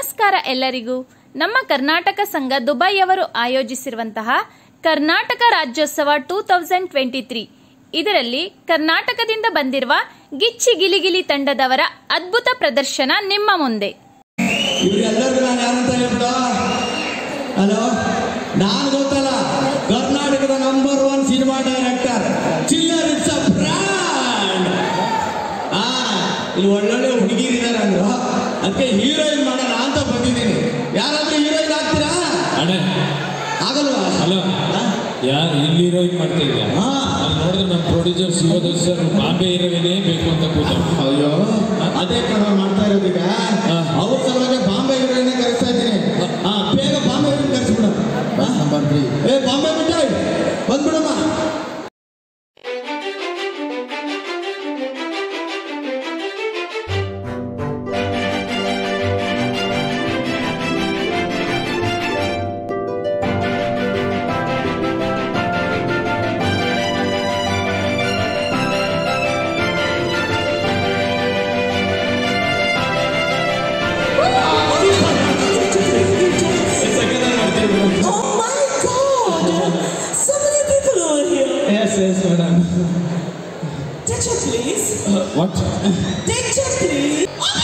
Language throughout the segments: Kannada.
ನಮಸ್ಕಾರ ಎಲ್ಲರಿಗೂ ನಮ್ಮ ಕರ್ನಾಟಕ ಸಂಘ ದುಬೈಯವರು ಆಯೋಜಿಸಿರುವಂತಹ Karnataka Rajyotsava two thousand twenty three ಇದರಲ್ಲಿ ಕರ್ನಾಟಕದಿಂದ ಬಂದಿರುವ ಗಿಚ್ಚಿ ಗಿಲಿಗಿಲಿ ತಂಡದವರ ಅದ್ಭುತ ಪ್ರದರ್ಶನ ನಿಮ್ಮ ಮುಂದೆ ಇವರೆಲ್ಲರಿಗೂ ನಾನು ಯಾರಂತ ಹೇಳ್ಬಿಡ ಹಲೋ ನಾನು ಗೊತ್ತಲ್ಲ ಕರ್ನಾಟಕದ ನಂಬರ್ ಒನ್ ಸಿನಿಮಾ ಡೈರೆಕ್ಟರ್ ಚಿಲ್ಲರ್ ಇಟ್ಸ್ ಅ ಬ್ರ್ಯಾಂಡ್ ಆ ಇಲ್ಲಿ ಒಳ್ಳೊಳ್ಳೆ ಹುಡುಗಿರಿದ್ದಾರೆ ಅಂದ್ರು ಅದಕ್ಕೆ ಹೀರೋಯಿನ್ ಮಾಡೋಣ ಅಂತ ಬಂದಿದ್ದೀನಿ ಯಾರಾದ್ರೂ ಹೀರೋಯಿನ್ ಆಗ್ತೀರಾ ಅಣ್ಣ ಆಗಲ್ವಾ ಹಲೋ ಆ? ಯಾರು ಇಲ್ಲಿ ಹೀರೋಯಿನ್ ಮಾಡ್ತಾ ಇದ್ಯಾ ಹಾ. ಅಲ್ಲಿ ನೋಡಿದ್ರೆ ನಮ್ಮ ಪ್ರೊಡ್ಯೂಸರ್ ಶಿವದ ಸರ್ ಬಾಂಬೆ ಹೀರೋಯಿನೇ ಬೇಕು ಅಂತ ಕೂತ ಅಯ್ಯೋ ಅದೇ ಕಣ ಮಾಡ್ತಾ ಇರೋದೀಗ ಹಾ. ಅವ್ರ ಸಲುವಾಗಿ ಬಾಂಬೆ ಹೀರೋಯಿನ್ ಕರೆಸ್ತಾ ಇದ್ದೀನಿ ಹಾ ಬೇಗ ಬಾಂಬೆ ಹೀರೋಯಿನ್ ಕರೆಸ್ಬಿಡ ನಂಬರ್ ತ್ರೀ ಏ ಬಾಂಬೆ ಮಿಠಾಯಿ ಬಂದ್ಬಿಡಮ್ಮ Oh my god! So many people over here. Yes yes madam Picture please. What Picture please.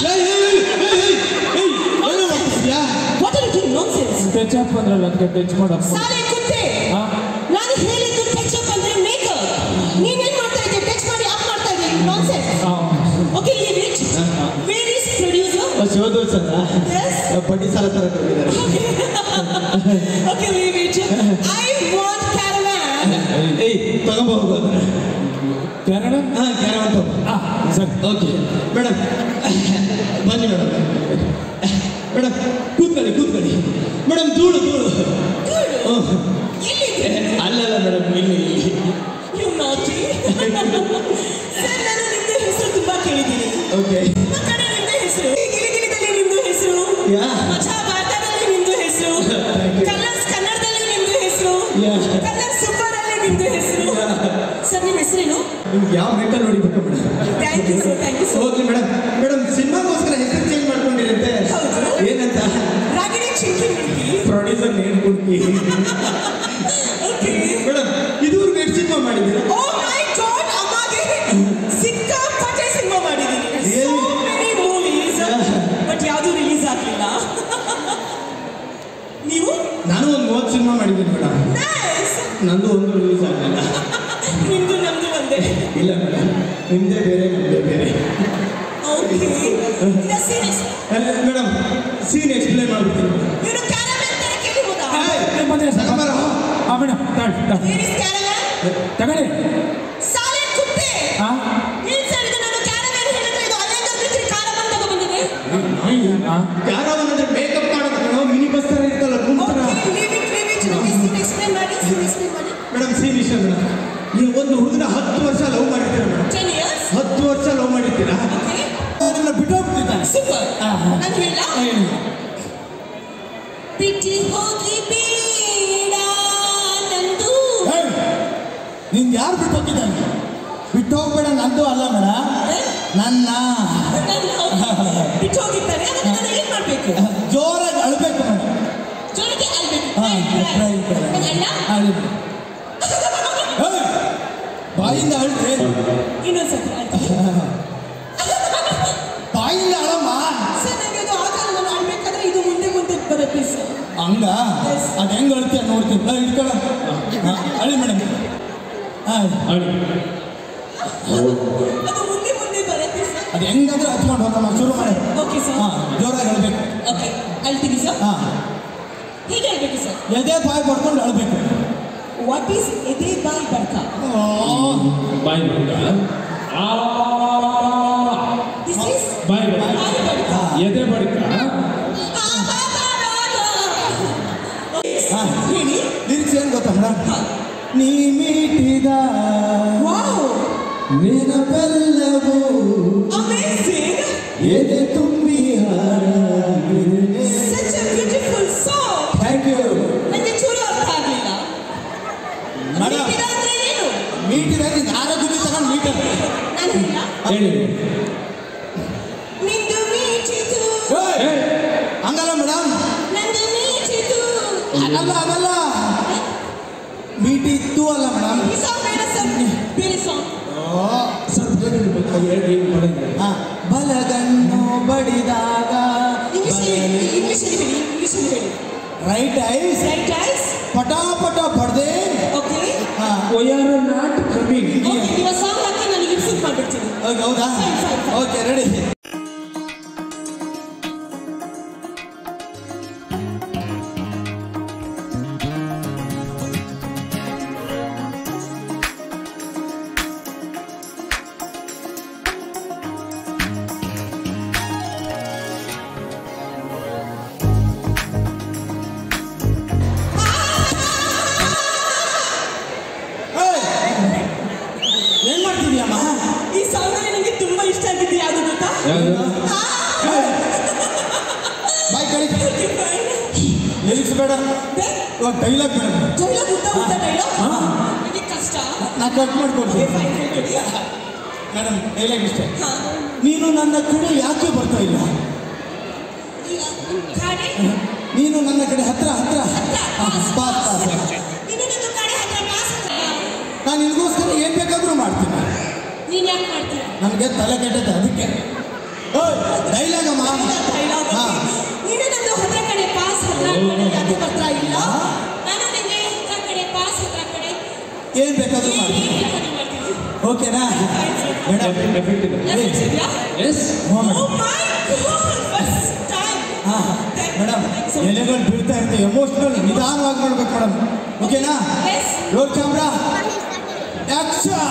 ಏನು ಮಾಡ್ತಿದ್ಯಾ What are you doing? Nonsense. Touch up ಅಂದ್ರಲ್ಲ ಅದಕ್ಕೆ ಟಚ್ ಮಾಡಪ್ಪ ಸಾಲೆ ಕುತ್ತೆ ಹಾ? ನಾನು ಹೇಳಿದ್ದು ಟಚ್ ಅಪ್ ಅಂದ್ರೆ ಮೇಕಪ್ ನೀನೇನ್ ಮಾಡ್ತಾ ಇದ್ದೆ ಟಚ್ ಮಾಡಿ ಅಪ್ ಮಾಡ್ತಾ ಇದ್ದೆ nonsense okay leave it where is producer ಶಿವದೂರ್ ಸರ್ Yes. ಬಡ್ಡಿ ಸಾಲ ತರ ಹೋಗಿದ್ದಾರೆ okay leave it I want caravan ಏಯ್ ತಗೊಂಬೋಗು ಅದನ್ನ ಕನ್ನಡ ಹಾ ಕ್ಯಾರವನ್ ತಗೋ ಆ, ಸರಿ ಓಕೆ ಮೇಡಮ್ ಬನ್ನಿ ಮೇಡಮ್ ಮೇಡಮ್ ಕೂತ್ಕೊಳ್ಳಿ ಕೂತ್ಕೊಳ್ಳಿ ಮೇಡಮ್ ಧೂಳು ಧೂಳು ಹ್ಮ್. ಎಲ್ಲಿದೆ ಅಲ್ಲಲ್ಲ ಮೇಡಮ್ ಇಲ್ಲಿ ಇಲ್ಲಿ ಯು ನಾಟಿ ಸರ್ ನಾನು ನಿಮ್ದು ಹೆಸರು ತುಂಬಾ ಕೇಳಿದ್ದೀನಿ ಓಕೆ ನಿಮ್ಮ ಕಡೆ ನಿಮ್ದು ಹೆಸರು ಈ ಗಿಲಿಗಿಲಿದಲ್ಲಿ ನಿಮ್ದು ಹೆಸರು Yeah. ಮಚಾ ಭಾರತದಲ್ಲಿ ನಿಮ್ದು ಹೆಸರು ಕಲರ್ಸ್ ಕನ್ನಡದಲ್ಲಿ ನಿಮ್ದು ಹೆಸರು Yeah. ಕಲರ್ ಸೂಪರ್ ಅಲ್ಲಿ ನಿಮ್ದು ಹೆಸರು ಸರ್ ನಿಮ್ಮ ಹೆಸರೇನು ನಿಮ್ಗೆ ಯಾವ ಮೆಂಟಲ್ ಹೊಡಿಬೇಕು madam thank you sir thank you sir ಹೋಗ್ಲಿ ಮೇಡಮ್ ಮೇಡಮ್ ಸಿನಿಮಾಗೋಸ್ಕರ ಹೆಸರು ಚೇಂಜ್ ಮಾಡ್ಕೊಂಡಿರಂತೆ ಹೌದು. ಏನಂತ Ragini Chinki milky producer name ಕೊಡ್ತಿ ಓಕೆ ಮೇಡಮ್ ಇದುವರೆಗೂ ಎಷ್ಟು ಸಿನಿಮಾ ಮಾಡಿದ್ದೀರಾ ಓ ಮೈ ಗಾಡ್ ಅಮ್ಮಗೆ ಸಿಕ್ಕಾಪಟ್ಟೆ ಸಿನಿಮಾ ಮಾಡಿದ್ದೀನಿ so Really? Many movies but ಯಾವುದು ರಿಲೀಸ್ ಆಗಲಿಲ್ಲ ನೀವು ನಾನು ಒಂದು ಮೂವತ್ತು ಸಿನಿಮಾ ಮಾಡಿದ್ದೀನಿ ಮೇಡಮ್ ನೈಸ್ ನಂದು ಒಂದು ರಿಲೀಸ್ ಆಗಲಿಲ್ಲ ನಿಮ್ದು ನಮ್ದು ಒಂದೇ ಇಲ್ಲ ಮೇಡಮ್ ನಿಮ್ಮದೇ ಬೇರೆ ನಮ್ಮದೇ ಬೇರೆ ಓಕೆ ಇದು ಸೀರಿಯಸ್ ಮೇಡಮ್ ಸೀನ್ ಎಕ್ಸ್ಪ್ಲೇನ್ ಮಾಡ್ಬಿಡ್ತೀನಿ ಇವರು ಕ್ಯಾರಮೆಲ್ ತರ ಕೇಳಿಬೋದಾ ತಗೊಂಬರ ಆ ಮೇಡಮ್ ತಗೊಳ್ಳಿ ತಗೊಳ್ಳಿ. ವೇರ್ ಇಸ್ ಕ್ಯಾರಮೆಲ್ ತಗೊಳ್ಳಿ ಸಾಲೆ ಕುತ್ತೆ ಆ? ಏನ್ ಸರ್ ಇದು ನಾನು ಕ್ಯಾರಮೆಲ್ ಹೇಳಿದ್ರೆ ಇದು ಅಲೆಂಗ ಬಿಟ್ರಿ ಕ್ಯಾರಮೆಲ್ ತಗೋ ಬಂದಿದೆ ಆ? ಯಾರಾವನ್ ಅಂದ್ರೆ ಮೇಕಪ್ ಮಾಡೋದು ಮಿನಿ ಬಸ್ ತರ ಇರ್ತಲ್ಲ ಗುಂಪುರ okay leave it leave it ನನಗೆ ಸೀನ್ ಎಕ್ಸ್ಪ್ಲೇನ್ ಮಾಡಿ ಸೀನ್ ಎಕ್ಸ್ಪ್ಲೇನ್ ಮಾಡಿ ಮೇಡಮ್ ಸೀನ್ ಇಷ್ಟ ಮೇಡಮ್ ಈ ಒಂದು ಹುಡುಗನ ಹತ್ತು ವರ್ಷ ಲವ್ ಮಾಡಿರ್ತೀರ ಮೇಡಮ್ 10 ಇಯರ್ಸ್ ಹತ್ತು ವರ್ಷ ಲವ್ ಮಾಡಿರ್ತೀರಾ ಓಕೆ ಅದನ್ನ ಬಿಟ್ಟು ಹೋಗ್ತಿದ್ದಾನೆ ಸೂಪರ್ ನಾನು ಹೇಳ ಬಿಟ್ಟಿ ಹೋಗಿ ಬೇಡ ನಂದು ನಿಂಗೆ ಯಾರು ಬಿಟ್ಟು ಹೋಗಿದ್ದಾನೆ ಬಿಟ್ಟು ಹೋಗ್ಬೇಡ ನಂದು ಅಲ್ಲ ಮೇಡ ನನ್ನ ನನ್ನ ಬಿಟ್ಟು ಹೋಗಿದ್ದಾರೆ ಅದನ್ನ ನಾನು ಏನ್ ಮಾಡ್ಬೇಕು ಜೋರಾಗಿ ಅಳ್ಬೇಕು ಮೇಡ ಜೋರಿಗೆ ಅಲ್ಬೇಕು ಹಾ, try, try. ನಾನು ಹೇಳ ಅಳಿ ಏಯ್, ಬಾಯಿಂದ ಅಳ್ರಿ ಇನ್ನೊಂದ್ಸತಿ ಆಯ್ತು ಬಾಯಿಂದ ಅಳಮ್ಮ ಸರ್ ನನಗೆ ಅದು ಆಗಲ್ಲ ನಾನು ಅಳ್ಬೇಕಾದ್ರೆ ಇದು ಮುಂದೆ ಮುಂದೆ ಬರುತ್ತೆ ಸರ್ ಹಂಗ Yes. ಅದು ಹೆಂಗ್ ಅಳ್ತೀಯ ನೋಡ್ತೀನಿ ಏ, ಇಟ್ಕೊಳ ಹಾ, ಅಳಿ ಮೇಡಮ್ ಅಳಿ. ಅದು ಮುಂದೆ ಮುಂದೆ ಬರುತ್ತೆ ಸರ್ ಅದು ಹೆಂಗಾದ್ರೆ ಹಚ್ಕೊಂಡು ಹೋಗಮ್ಮ ಶುರು ಮಾಡಿ ಓಕೆ ಸರ್ ಹಾ ಜೋರಾಗಿ ಅಳ್ಬೇಕು ಓಕೆ ಅಳ್ತೀನಿ ಸರ್ ಹಾ ಹೀಗೆ ಹೇಳ್ಬೇಕು ಸರ್ ಎದೆ ಬಾಯಿ ಪಡ್ಕೊಂಡು ಅಳ್ಬೇಕು ವಾಟ್ ಈಸ್ ಎದೆ ಬಾಯಿ ಬರ್ಕ ಬಾಯ್ ಬಡ್ಕ. ಆ. ದಿಸ್ ಈಸ್ ಬಾಯ್ ಬಡ್ಕ. ಬಾಯಿ ಬರ್ಕ ಎದೆ ಬಡ್ಕ ಹಾ. ಹೇಳಿ ಲಿರಿಕ್ಸ್ ಏನ್ ಗೊತ್ತಾ ಮೇಡಮ್ ನೀ ಮೀಟಿದ ವಾವ್ ನೆನಪೆಲ್ಲವೂ ಅಮೇಜಿಂಗ್ ಎದೆ ತುಂಬಿ ಹಾರಾಗಿದೆ. Such a beautiful song Thank you. ನನಗೆ ಚೂರು ಅರ್ಥ ಆಗಲಿಲ್ಲ Madam. ಮೀಟಿದ ಅಂದ್ರೆ ಏನು ಮೀಟಿದ ನಿಂಗೆ ಆರೋಗ್ಯ ತಗೊಂಡು ಮೀಟರ್ ನಾನು ಇಲ್ಲ ಹೇಳಿ ನಿಂದು ಮೀಟಿತು ಏ, ಹಂಗಲ್ಲ ಮೇಡಮ್ ನಂದು ಮೀಟಿತು ಅದಲ್ಲ ಅದಲ್ಲ ಮೀಟಿ ಇತ್ತು ಅಲ್ಲ ಮೇಡಮ್ ಈ ಸಾಂಗ್ ಬೇಡ ಸರ್ ಬೇರೆ ಸಾಂಗ್ ಸರ್ ಬೇರೆ ಇರ್ಬೇಕು. ಅದು ಹೇಳಿ ಏನು ಮಾಡಿದ್ರೆ ಬಲಗಣ್ಣು ಬಡಿದಾಗ ಇಂಗ್ಲಿಷ್ ಇಂಗ್ಲಿಷ್ ಹೇಳಿ ಇಂಗ್ಲಿಷ್ ಹೇಳಿ ರೈಟ್ ಐಸ್ ರೈಟ್ ಐಸ್ ಪಟ ಪಟ ಪಡ್ದೆ ಓಕೆ ಹಾ We are not coming. Okay ನಿಮ್ಮ ಸಾಂಗ್ ಹಾಕಿ ನಾನು ಲಿಪ್ಸಿಂಗ್ ಮಾಡ್ಬಿಡ್ತೀನಿ ಹೌದ್- ಹೌದಾ Fine, fine, fine. Okay ready ಏನ್ ಮಾಡ್ತಿದ್ಯಮ್ಮ ಈ ಸಾಂಗ್ ನನಗೆ ತುಂಬಾ ಇಷ್ಟ ಆಗಿದ್ದು ಯಾವುದು ಗೊತ್ತಾ ಯಾವುದು? ಬಾಯ್ ಕಳಿ ಲಿರಿಕ್ಸ್ ಬೇಡ ಇವಾಗ ಡೈಲಾಗ್ ಬೇಡ ಡೈಲಾಗ್ ಉದ್ದ ಉದ್ದ ಡೈಲಾಗ್ ನನಗೆ ಕಷ್ಟ ನಾ ಕಟ್ ಮಾಡ್ಕೊಡ್ತೀನಿ ಫೈನ್ ಫೈನ್ ಮೇಡಮ್ ಡೈಲಾಗ್ ಇಷ್ಟ ಹಾ ನೀನು ನನ್ನ ಕಡೆ ಯಾಕೆ ಬರ್ತಾ ಇಲ್ಲ ಈಗ ಕಾಡೆ ನೀನು ನನ್ನ ಕಡೆ ಹತ್ರ ಹತ್ರ ಪಾಸ್ ಪಾಸ್ ಇನ್ನು ನನ್ನ ಕಡೆ ಹತ್ರ ಪಾಸ್ ಹತ್ರ ನಾನು ನಿನಗೋಸ್ಕರ ಏನ್ ಬೇಕಾದ್ರೂ ಮಾಡ್ತೀನಿ ನೀನ್ ಯಾಕೆ ಮಾಡ್ತೀಯ ನನಗೆ ತಲೆ ಕೆಟ್ಟೈತೆ ಅದಕ್ಕೆ ಡೈಲಾಗ್ ಅಮ್ಮ ಡೈಲಾಗ್ ಹಾ. ನೀನು ನಂದು ಹತ್ರ ಕಡೆ ಪಾಸ್ ಹತ್ರ ಕಡೆ ಯಾಕೆ ಬರ್ತಾ ಇಲ್ಲ ನಾನು ನಿಂಗೆ ಹತ್ರ ಕಡೆ ಪಾಸ್ ಹತ್ರ ಕಡೆ ಏನ್ ಬೇಕಾದ್ರೂ ಏನ್ ಮಾಡ್ತೀನಿ ಏನ್ ಬೇಕಾದ್ರೂ ಮಾಡ್ತೀನಿ ಓಕೆನಾ ಮೇಡಮ್ Effect ಇದೆ. Yes, ಇದೆಯಾ? Yes. Oh my God, first time. ಹಾ ಮೇಡಮ್ ಎಲೆಗಳು ಬೀಳ್ತಾ ಇರುತ್ತೆ ಎಮೋಷನಲ್ ನಿಧಾನವಾಗಿ ಮಾಡ್ಬೇಕು ಮೇಡಮ್ ಓಕೆನಾ Yes. ರೋಡ್ ಕ್ಯಾಮ್ರಾ ಆಕ್ಷನ್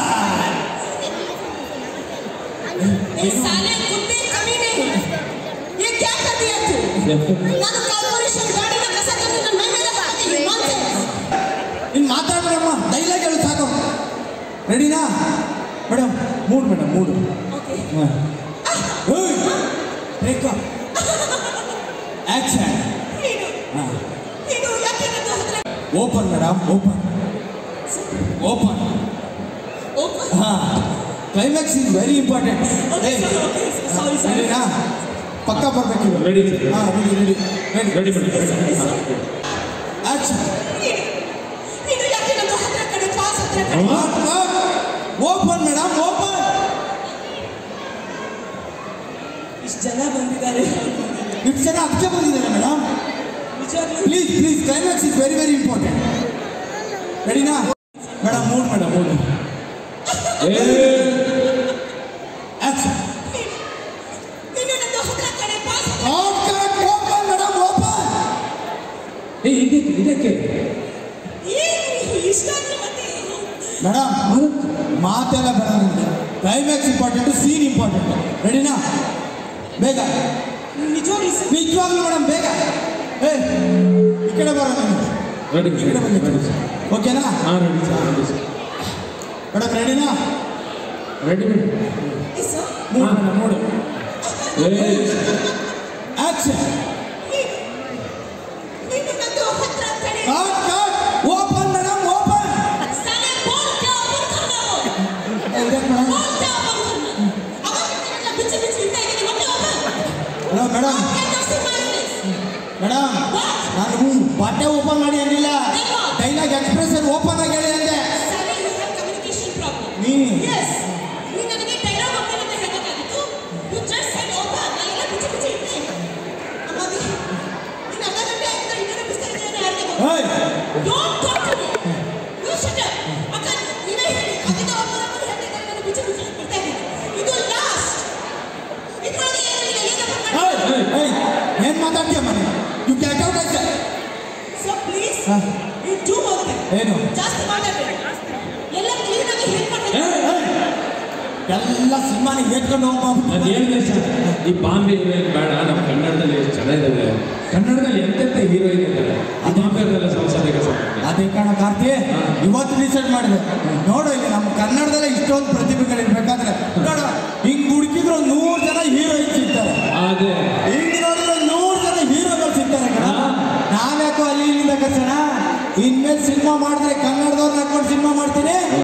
ये साले कुत्ते कमीने ये क्या कर दिया तू ನಾನು ಕಾರ್ಪೊರೇಷನ್ ಗಾಡಿನ ಕಸ ತಂದು ನನ್ನ ಮೈ ಮೇಲೆ ಹಾಕಿ ನಾನ್ಸೆನ್ಸ್ ಇನ್ನು ಮಾತಾಡ್ಬೇಡಮ್ಮ ಡೈಲಾಗ್ ಹೇಳಿ ಸಾಕು ರೆಡಿನಾ madam mood madam mood okay breakup action ನೀನು ನೀನು ಯಾಕೆ ನನ್ನ ಹತ್ರ open madam open open open ಹಾ climax is very important okay okay sorry sorry ರೆಡಿನಾ ಪಕ್ಕ ಬರ್ಬೇಕು Ready, sir. ಹಾ ready ready ready Ready, madam. Action ನೀನು ನೀನು ಯಾಕೆ ನನ್ನ ಹತ್ರ ಕಡೆ ಪಾಸ್ ಹತ್ರ ಕಡೆ ಓಪನ್ ಮೇಡಮ್ ಓಪನ್ ಇಷ್ಟು ಜನ ಬಂದಿದ್ದಾರೆ ಇಷ್ಟು ಜನ ಅದಕ್ಕೆ ಬಂದಿದ್ದಾರೆ ಮೇಡಮ್ ನಿಜವಾಗ್ಲೂ please please climax is very very important ರೆಡಿನಾ ಮೇಡಮ್ ಮೂಡ್ ಮೇಡಮ್ ಮೂಡ್ ಏ, ಆಕ್ಷನ್ ನೀನು ನನ್ನ ಹತ್ರ ಕಡೆ ಪಾಸ್ ಓಪನ್ ಮೇಡಮ್ ಓಪನ್ ಏ, ಇದಕ್ಕೆ ಇದಕ್ಕೆ ಏನು ಇಷ್ಟ ಆದ್ರೆ ಮತ್ತೆ ಏನು? ಮೇಡಮ್ ಮಾತೆಲ್ಲ ಬೇಡ ನಿಮಗೆ ಕ್ಲೈಮ್ಯಾಕ್ಸ್ ಇಂಪಾರ್ಟೆಂಟ್ ಸೀನ್ ಇಂಪಾರ್ಟೆಂಟ್ ರೆಡಿನಾ ಬೇಗ ನಿಜವಾಗ್ಲೂ ಸರ್ ನಿಜವಾಗ್ಲೂ ಮೇಡಮ್ ಬೇಗ ಏ ಈ ಕಡೆ ಬರೋ ನೀನು ರೆಡಿ ಈ ಕಡೆ ಬಂದಿತ್ತು ಓಕೆನಾ ಹಾಂ ready sir ready sir madam ರೆಡಿನಾ ready madam sir mood madam mood ಏ ಆಕ್ಷನ್ ನೀನು ನನ್ನ ಹತ್ರ ಕಡೆ cut cut open madam open साले बोल क्या ओपन करना हो ಮೇಡಮ್ बोल क्या ओपन करना अगर मैं बिच बिच इतना है कि मत ओपन ಹಲೋ ಮೇಡಮ್ क्या दोस्ती माइनस ಮೇಡಮ್ ನಾನು ಬಟ್ಟೆ ಓಪನ್ ಮಾಡಿ ಅಂದಿಲ್ಲ ಡೈಲಾಗ್ ಎಕ್ಸ್ಪ್ರೆಷನ್ ಓಪನ್ ಆಗಿ ಹೇಳಿ ಅಂದೆ साले यू हैव कम्युनिकेशन प्रॉब्लम ನೀ यस ನೀನು ನನಗೆ ಡೈಲಾಗ್ ಓಪನ್ ಅಂತ ಹೇಳಬೇಕಾಗಿತ್ತು ಯು ಜಸ್ಟ್ ಸೆಡ್ ಓಪನ್ ನಾನೆಲ್ಲ ಬಿಚ್ಚಿ ಬಿಚ್ಚಿ ಇಟ್ಟೆ ಅಮ್ಮಾಗಿ ನೀನು ಅರ್ಧ ಗಂಟೆ ಆಯ್ತು ಇನ್ನೂ ಬಿಸ್ತಾ ಇದ್ದೇನೆ ಯಾರಿಗೆ ಏಯ್ don't talk to me you shut up ಅಕ್ಕ ನೀವೇ ಹೇಳಿ ಅದಿನ ಓಪನ್ ಓಪನ್ ಹೇಳ್ತಿದ್ದಾರೆ ನಾನು ಬಿಚ್ಚಿ ಬಿಚ್ಚಿ ಬಿಡ್ತಾ ಇದ್ದೀನಿ ಇದು ಲಾಸ್ಟ್ ಇದ್ರೊಳಗೆ ಏನು ಇಲ್ಲ ಏನಪ್ಪ ಏಯ್ ಏಯ್ ಏನ್ ಮಾತಾಡ್ತೀಯ ಮನೆ ಯು ಗೆಟ್ ಔಟ್ ಐತೆ ಸೊ ಪ್ಲೀಸ್ ಹಾ. ಯು ಡೂ ಒನ್ ಥಿಂಗ್ ಏನು ಜಾಸ್ತಿ ಮಾತಾಡಬೇಡಿ ಎಲ್ಲ ಕ್ಲೀನ್ ಆಗಿ ಹೇಳಿ ಏ, ಎಲ್ಲ ಸಿನಿಮಾನಿಗೆ ಏತ್ಕೊಂಡು ಹೋಗ್ಬೋದು ನಾನು ಹೇಳಿದೆ ಸರ್ ಈ ಬಾಂಬೆ ಹೀರೋಯಿನ್ ಬೇಡ ನಮ್ಮ ಕನ್ನಡದಲ್ಲಿ ಎಷ್ಟು ಚೆನ್ನಾಗಿದ್ದಾವೆ ಕನ್ನಡದಲ್ಲಿ ಎಂತೆಂಥ ಹೀರೋಯಿನ್ ಇದ್ದಾರೆ ಆ ಬಾಂಬೆದಲ್ಲ ಸಂಸಾರಿಕ ಸರ್ ಅದೇ ಕಾರಣ ಕಾರ್ತಿ ಇವತ್ತು ಡಿಸೈಡ್ ಮಾಡಿದೆ ನೋಡು ಇಲ್ಲಿ ನಮ್ಮ ಕನ್ನಡದಲ್ಲೇ ಇಷ್ಟೊಂದು ಪ್ರತಿಭೆಗಳಿರ್ಬೇಕಾದ್ರೆ ನೋಡು ಹಿಂಗ್ ಹುಡುಕಿದ್ರು ಒಂದು ನೂರು ಜನ ಹೀರೋಯಿನ್ ಸಿಗ್ತಾರೆ ಅದೇ ಹಿಂಗ್ ನೋಡಿದ್ರೆ ನೂರು ಜನ ಹೀರೋಗಳು ಸಿಗ್ತಾರೆ ಕಣ ನಾವ್ಯಾಕೋ ಅಲ್ಲಿ ಇಲ್ಲಿಂದ ಕರ್ಸೋಣ ಇನ್ಮೇಲೆ ಸಿನಿಮಾ ಮಾಡಿದ್ರೆ ಕನ್ನಡದವ್ರನ್ನ ಹಾಕೊಂಡು ಸಿನಿಮಾ ಮಾಡ್ತೀನಿ